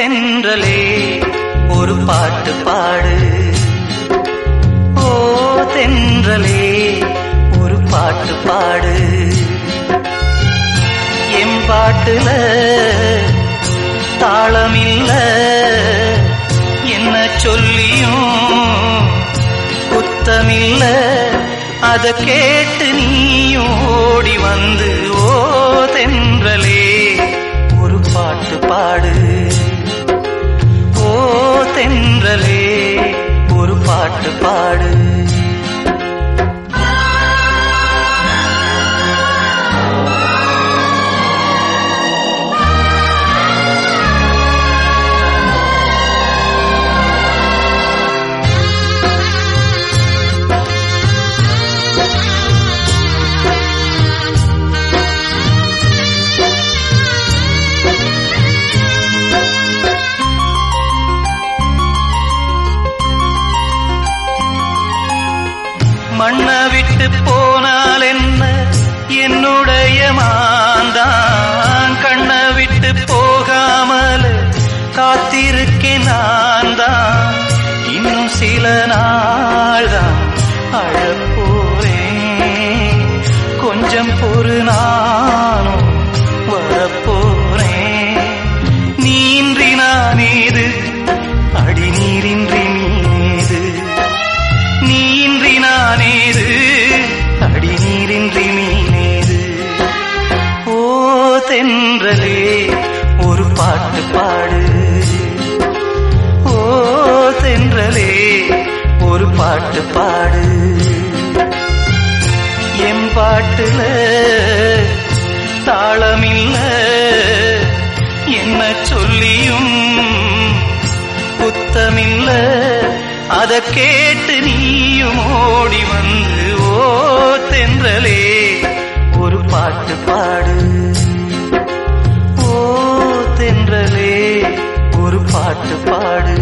தென்றலே ஒரு பாட்டு பாடு ஓ தென்றலே ஒரு பாட்டு பாடு எம் பாட்டுல தாளமில்ல என்ன சொல்லியும் குத்தமில்ல அத கேட்டு நீயும் ஓடி வந்து ஓ தென்றலே ஒரு பாட்டு பாடு ஓ தென்றலே ஒரு பாட்டு பாடு மண்ண விட்டு போனால் என்ன என்னுடைய மாந்தான் கண்ண விட்டு போகாமல் காத்திருக்கேன் நான் தான் இன்னும் சில நாள் தான் அழப்போறேன் கொஞ்சம் பொறு நானும் வரப்போறேன் நீன்றி நான் ஏது அடி நீரின்றி நீது நீன்றி நானேது அடி நீரின்றி மீனேது ஓ தென்றலே ஒரு பாட்டு பாடு ஓ தென்றலே ஒரு பாட்டு பாடு எம் பாட்டுல தாளமில்ல என்ன சொல்லியும் குத்தமில்ல அத கேட்டு நீயும் ஓடி வந்து ஓ தென்றலே ஒரு பாட்டு பாடு ஓ தென்றலே ஒரு பாட்டு பாடு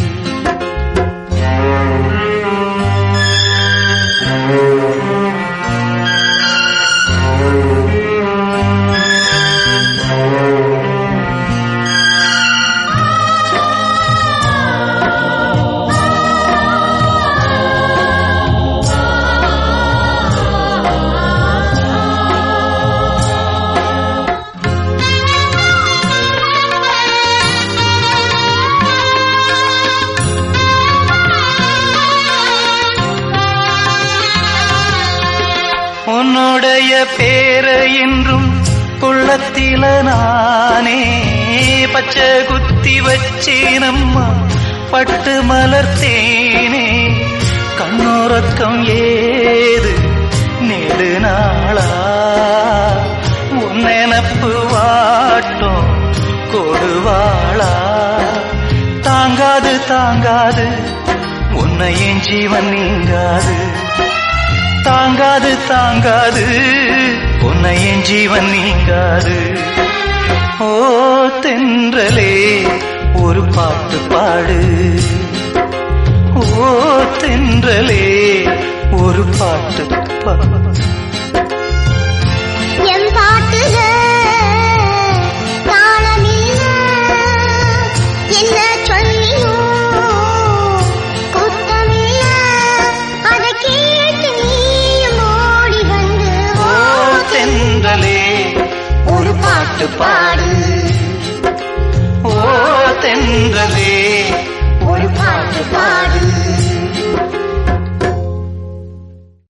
உன்னுடைய பேர என்றும் உள்ளத்தில நானே பச்சை குத்தி வச்சேனம்மா பட்டு மலர்த்தேனே கண்ணுறக்கம் ஏது நெடு நாளா உன் நினப்பு வாட்டும் கொடுவாளா தாங்காது தாங்காது உன்னை என் ஜீவன் நீங்காது தாங்காது தாங்காது உன்னை என் ஜீவன் நீங்காது ஓ தென்றலே ஒரு பாட்டு பாடு ஓ தென்றலே ஒரு பாட்டு பாடு என் பாட்டுல தாளமில்ல என்ன சொல்லியும் குத்தமில்ல அத கேட்டு நீயும் ஓடி வந்து ஓ தென்றலே ஒரு பாட்டு பாடு ஓ தென்றலே ஒரு பாட்டு பாடு